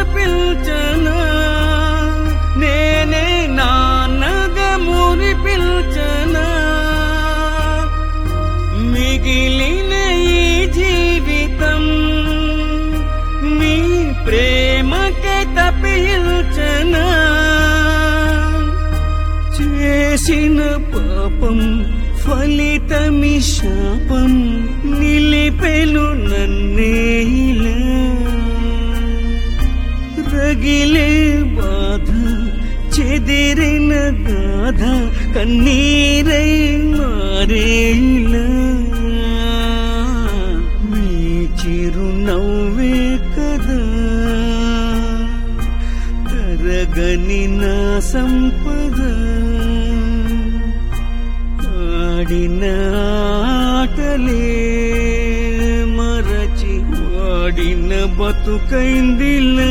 పిల్చనా నేనే నాన్నగా మురి పిల్చనా మిగిలిన ఈ జీవితం మీ ప్రేమకే తప్పించనా చేసిన పాపం ఫలితమి శాపం నిలిపెను నన్నేలా రగిలే బాధ చెదిరిన గాథ కన్నీరై మారేలా మీ చిరునవ్వే కదా తరగని నా సంపద ఆడిన ఆటలే మరచి వాడిన బతుకైందిలా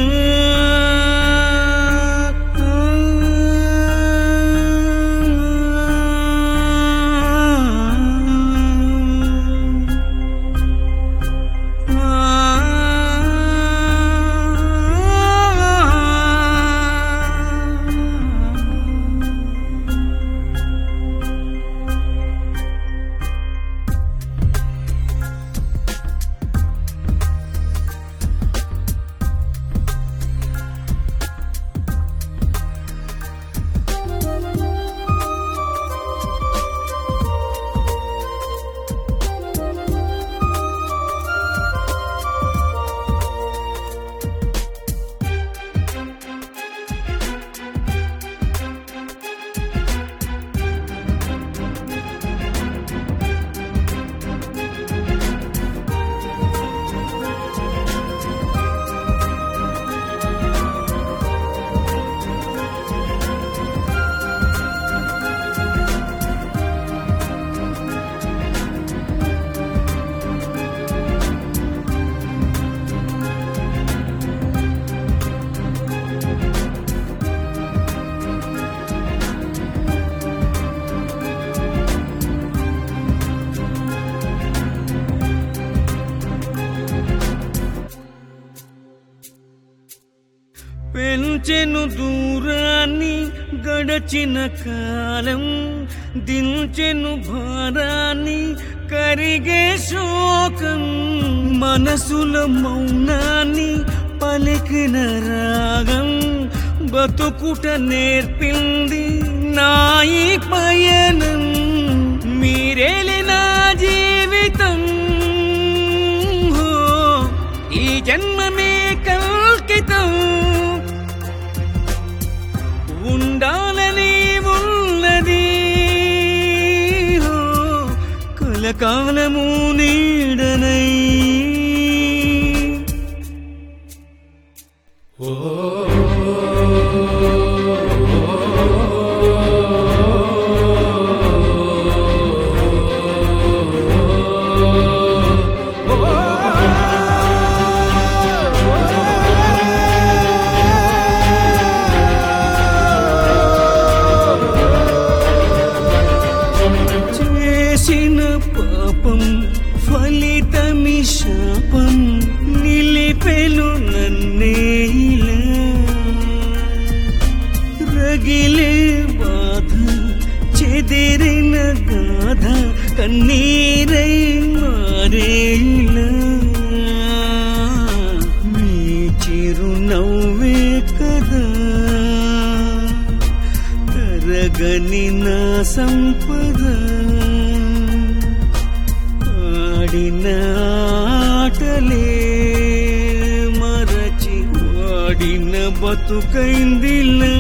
పెంచెను దూరాన్ని గడచిన కాలం దించెను భారాన్ని కరిగే శోకం మనసుల మౌనాన్ని పలికిన రాగం బతుకుట నేర్పింది నాయి పయనం మీరేలి నా జీవితం హో, ఈ జన్మమే కల్కితం ఉండాలని ఉన్నది హో, కలకాలము నీడనై చేసిన పాపం ఫలితమి శాపం నిలిపెను నన్నేలా రగిలే బాధ చెదిరిన గాథ కన్నీరై మారేలా మీ చిరునవ్వే కదా తరగని నా సంపద ఆడిన ఆటలే మరచి వాడిన బతుకైందిలా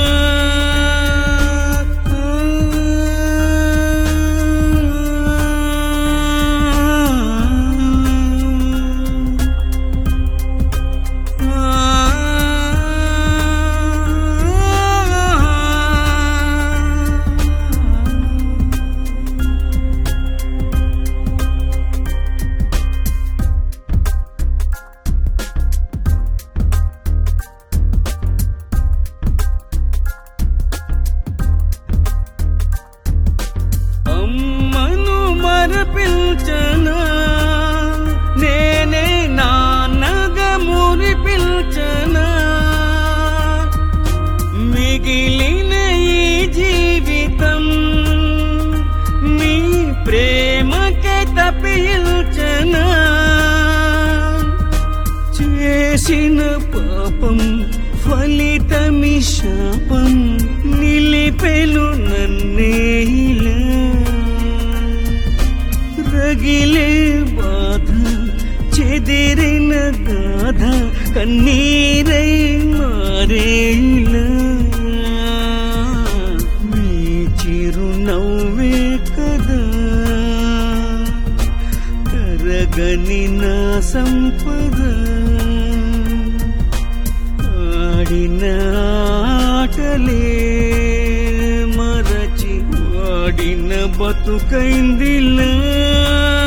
అమ్మను మరపిల్చనా నేనే నాన్నగా మురి పిల్చనా పీల్చనా చేసిన పాపం ఫలితమి శాపం నిలిపెలు నన్నేలా రగిలే బాధ చెదిరిన గాథ కన్నీరై మారేలా నీ చిరునవ్వే కదా కరగని నా సంపద ఆడిన ఆటలే మరచి వాడిన బతుకైందిలా